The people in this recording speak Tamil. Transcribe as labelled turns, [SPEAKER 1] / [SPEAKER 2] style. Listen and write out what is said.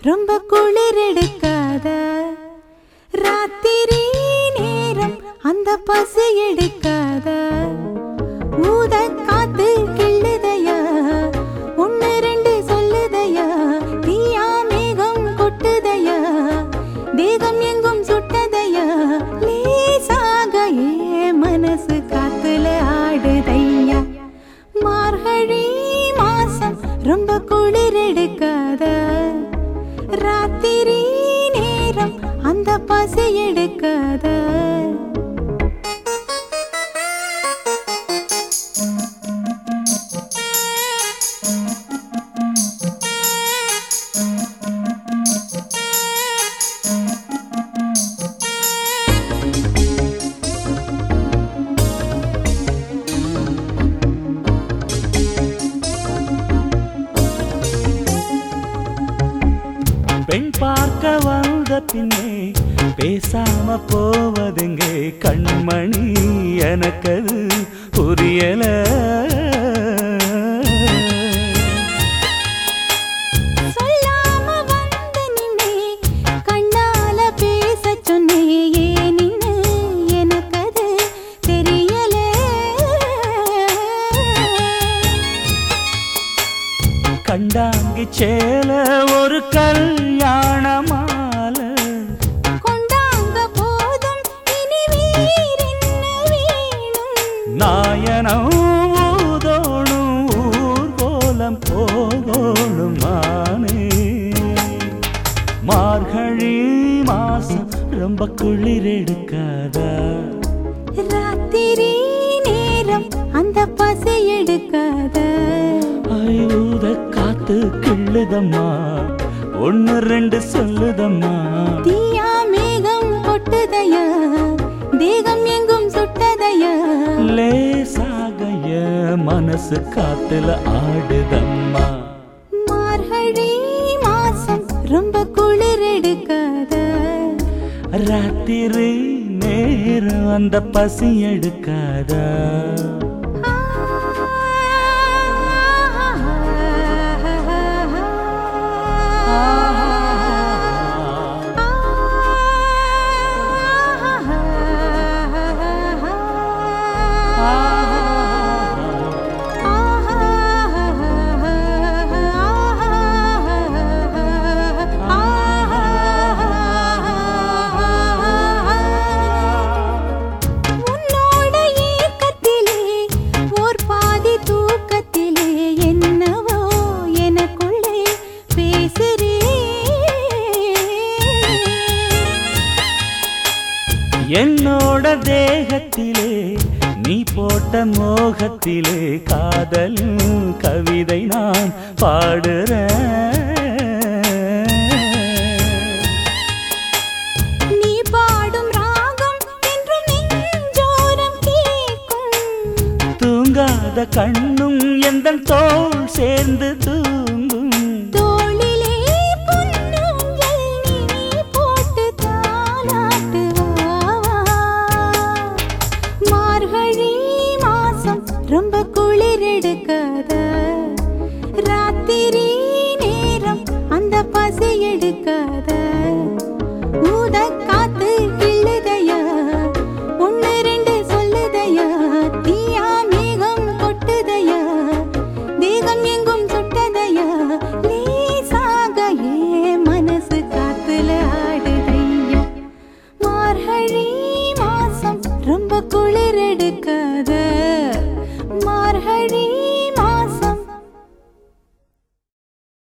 [SPEAKER 1] ரொம்ப குளிர் எடுக்காத ராத்திரி நேரம் அந்த பசி எடுக்காத ஊத காத்து கிள்ளுதையா ஒன்னு ரெண்டு சொல்லுதையா தீயா மேகம் கொட்டுதையா தேகம் எங்கும் சுட்டதையா லேசாக ஏ மனசு காத்துல ஆடுதையா மார்கழி மாசம் ரொம்ப குளிர் எடுக்காத ராத்திரி நேரம் அந்த பசி எடுக்காத
[SPEAKER 2] பெண் பார்க்க வந்த பின்னே பேசாம போவதெங்கே கண்மணி எனக்கது புரியல
[SPEAKER 1] சொல்லாம வந்த நின்னே கண்ணால பேசச் சொன்னே ஏன் நின்னு எனக்கது தெரியல
[SPEAKER 2] கண்டாங்கி சேல ஒரு கல்யாண மாலை
[SPEAKER 1] கொண்டாங்க போதும் இனி வேறென்ன வேணும்
[SPEAKER 2] நாயனம் ஊதோணும் ஊர்கோலம் போகோணும் மானே மார்கழி மாசம் ரொம்ப குளிர் எடுக்காதா
[SPEAKER 1] ராத்திரி நேரம் அந்த பசி எடுக்காத
[SPEAKER 2] ஐயூத காத்து கிள்ளுதம்மா ஒன்னு ரெண்டு சொல்லுதம்மா
[SPEAKER 1] தீயா மேகம் கொட்டுதையா தேகம் எங்கும் சுட்டதையா
[SPEAKER 2] லேசாக என் மனசு காத்துல ஆடுதம்மா
[SPEAKER 1] மார்கழி மாசம் ரொம்ப குளிர் எடுக்காத
[SPEAKER 2] ராத்திரி நேரம் அந்த பசி எடுக்காதா
[SPEAKER 1] உன்னோட ஏக்கத்திலே ஓர் பாதி தூக்கத்திலே என்னவோ எனக்குள்ளே பேசுறே
[SPEAKER 2] என்னோட தேகத்திலே நீ போட்ட மோகத்திலே காதலும் கவிதை நான் பாடுறேன்
[SPEAKER 1] நீ பாடும் ராகம் என்றும் நெஞ்சோரம் கேட்கும்
[SPEAKER 2] தூங்காத கண்ணும் எந்த தோள் சேர்ந்து தூங்கும்
[SPEAKER 1] தோளிலே பொன்னூஞ்சல் நீ போட்டு தாலாட்டுவாவா மார்கழி மாசம் ரொம்ப குளிர் எடுக்காத ராத்திரி நேரம் அந்த பசி எடுக்காத ஊத காத்து கிள்ளுதையா ஒன்னு ரெண்டு சொல்லுதையா தீயா மேகம் கொட்டுதையா தேகம் எங்கும் சுட்டதையா லேசாக ஏ மனசு காத்துல ஆடுதையா மார்கழி மாசம் ரொம்ப குளிர்